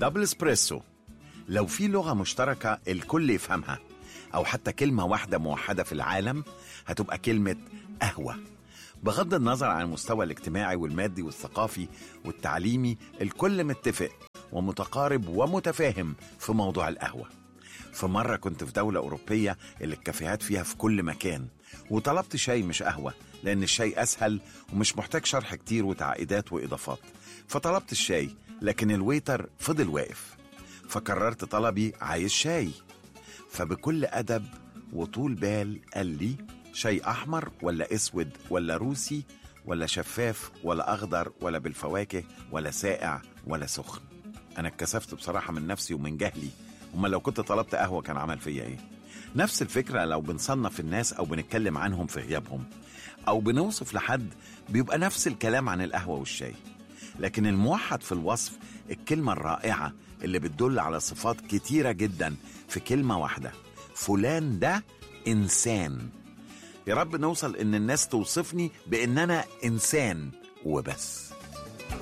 دبل اسبريسو لو في لغة مشتركة الكل يفهمها أو حتى كلمة واحدة موحدة في العالم هتبقى كلمة قهوة بغض النظر عن المستوى الاجتماعي والمادي والثقافي والتعليمي الكل متفق ومتقارب ومتفاهم في موضوع القهوة في مرة كنت في دولة أوروبية اللي الكافيهات فيها في كل مكان وطلبت شاي مش قهوة لأن الشاي أسهل ومش محتاج شرح كتير وتعقيدات وإضافات فطلبت الشاي لكن الويتر فضل واقف فكررت طلبي عايز شاي فبكل أدب وطول بال قال لي شاي أحمر ولا أسود ولا روسي ولا شفاف ولا أخضر ولا بالفواكه ولا ساقع ولا سخن أنا اتكسفت بصراحة من نفسي ومن جهلي أما لو كنت طلبت قهوة كان عمل فيا إيه نفس الفكرة لو بنصنف الناس أو بنتكلم عنهم في غيابهم أو بنوصف لحد بيبقى نفس الكلام عن القهوة والشاي لكن الموحد في الوصف الكلمة الرائعة اللي بتدل على صفات كتيرة جدا في كلمة واحدة فلان ده إنسان يا رب نوصل إن الناس توصفني بإن أنا إنسان وبس